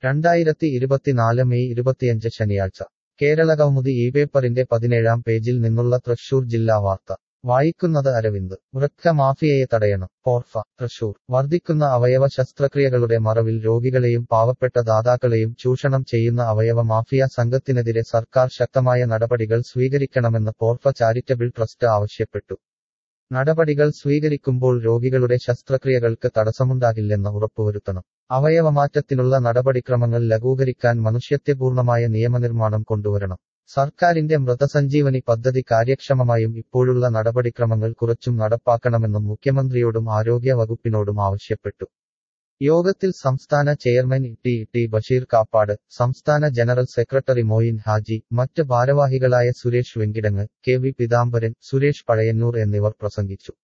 രണ്ടായിരത്തി ഇരുപത്തിനാല് മെയ് ഇരുപത്തിയഞ്ച് ശനിയാഴ്ച കേരളകൗമുദി ഈ പേപ്പറിന്റെ പതിനേഴാം പേജിൽ നിന്നുള്ള തൃശൂർ ജില്ലാ വാർത്ത വായിക്കുന്നത് അരവിന്ദ് വൃക്ക മാഫിയയെ തടയണം പോർഫ തൃശൂർ വർദ്ധിക്കുന്ന അവയവ ശസ്ത്രക്രിയകളുടെ മറവിൽ രോഗികളെയും പാവപ്പെട്ട ദാതാക്കളെയും ചൂഷണം ചെയ്യുന്ന അവയവ മാഫിയ സംഘത്തിനെതിരെ സർക്കാർ ശക്തമായ നടപടികൾ സ്വീകരിക്കണമെന്ന് പോർഫ ചാരിറ്റബിൾ ട്രസ്റ്റ് ആവശ്യപ്പെട്ടു നടപടികൾ സ്വീകരിക്കുമ്പോൾ രോഗികളുടെ ശസ്ത്രക്രിയകൾക്ക് തടസ്സമുണ്ടാകില്ലെന്ന് ഉറപ്പുവരുത്തണം അവയവമാറ്റത്തിനുള്ള നടപടിക്രമങ്ങൾ ലഘൂകരിക്കാൻ മനുഷ്യത്വപൂർണമായ നിയമനിർമ്മാണം കൊണ്ടുവരണം സർക്കാരിന്റെ മൃതസഞ്ജീവനി പദ്ധതി കാര്യക്ഷമമായും ഇപ്പോഴുള്ള നടപടിക്രമങ്ങൾ കുറച്ചും നടപ്പാക്കണമെന്നും മുഖ്യമന്ത്രിയോടും ആരോഗ്യ വകുപ്പിനോടും ആവശ്യപ്പെട്ടു യോഗത്തിൽ സംസ്ഥാന chairman T T Basheer Kappad സംസ്ഥാന ജനറൽ സെക്രട്ടറി മോയിൻ ഹാജി മറ്റ് ഭാരവാഹികളായ സുരേഷ് വെങ്കിടങ്ങ് കെ വി പിതാംബരൻ സുരേഷ് പഴയന്നൂർ എന്നിവർ പ്രസംഗിച്ചു